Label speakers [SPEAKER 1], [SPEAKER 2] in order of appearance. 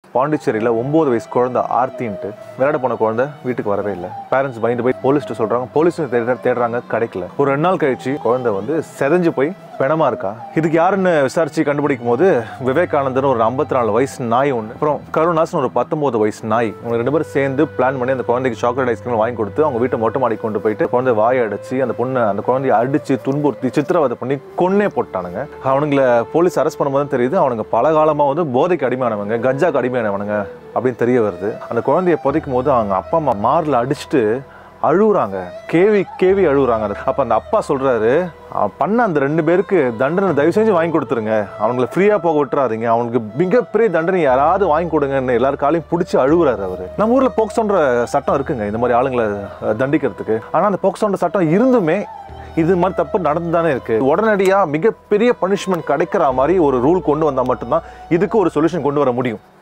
[SPEAKER 1] பாண்டிச்சேரியில் ஒம்பது வயசு குழந்தை ஆர்த்தின்ட்டு விளையாட போன குழந்தை வீட்டுக்கு வரவே இல்லை பேரண்ட்ஸ் பயந்து போய் போலீஸ்ட்டு சொல்கிறாங்க போலீஸும் தேட தேடுறாங்க கிடைக்கல ஒரு ரெண்டு நாள் கழிச்சு குழந்தை வந்து செதஞ்சு போய் பிணமா இருக்கா இதுக்கு யாருன்னு விசாரிச்சு கண்டுபிடிக்கும் போது விவேகானந்தன் ஒரு ஐம்பத்தி நாலு வயசு நாய் ஒன்று அப்புறம் கருணாசன் ஒரு பத்தொன்பது வயசு நாய் அவங்க ரெண்டு பேரும் சேர்ந்து பிளான் பண்ணி அந்த குழந்தைக்கு சாக்லேட் ஐஸ்கிரீம் வாங்கி கொடுத்து அவங்க வீட்டை மொட்டை மாடி கொண்டு போயிட்டு குழந்தை வாயை அடைச்சு அந்த பொண்ணை அந்த குழந்தைய அடிச்சு துன்புறுத்தி சித்திரவதை பண்ணி கொன்னே போட்டானுங்க அவனுங்களை போலீஸ் அரெஸ்ட் பண்ணும்போது தான் தெரியுது அவனுங்க பல காலமா வந்து போதைக்கு அடிமையானவங்க கஞ்சாக்கு அடிமையானவனுங்க அப்படின்னு தெரிய வருது அந்த குழந்தைய புதைக்கும் போது அவங்க அப்பா அம்மா மாரில் அடிச்சுட்டு அழுகுறாங்க கேவி கேவி அழுகுறாங்க அப்போ அந்த அப்பா சொல்றாரு "அவன் பண்ண அந்த ரெண்டு பேருக்கு தண்டனை தயவு செஞ்சு வாங்கி கொடுத்துருங்க அவங்கள ஃப்ரீயாக போக விட்டுறாதீங்க அவனுக்கு மிகப்பெரிய தண்டனை யாராவது வாங்கி கொடுங்கன்னு எல்லாரும் காலையும் பிடிச்சி அழுகுறாரு அவர் நம்ம ஊரில் போக்சோன்ற சட்டம் இருக்குங்க இந்த மாதிரி ஆளுங்களை அஹ், தண்டிக்கிறதுக்கு ஆனால் அந்த போக்சோன்ற சட்டம் இருந்துமே இது மாதிரி தப்பு நடந்து தானே இருக்கு உடனடியாக மிகப்பெரிய பனிஷ்மெண்ட் கிடைக்கிற மாதிரி ஒரு ரூல் கொண்டு வந்தால் மட்டும்தான் இதுக்கு ஒரு சொல்யூஷன் கொண்டு வர முடியும்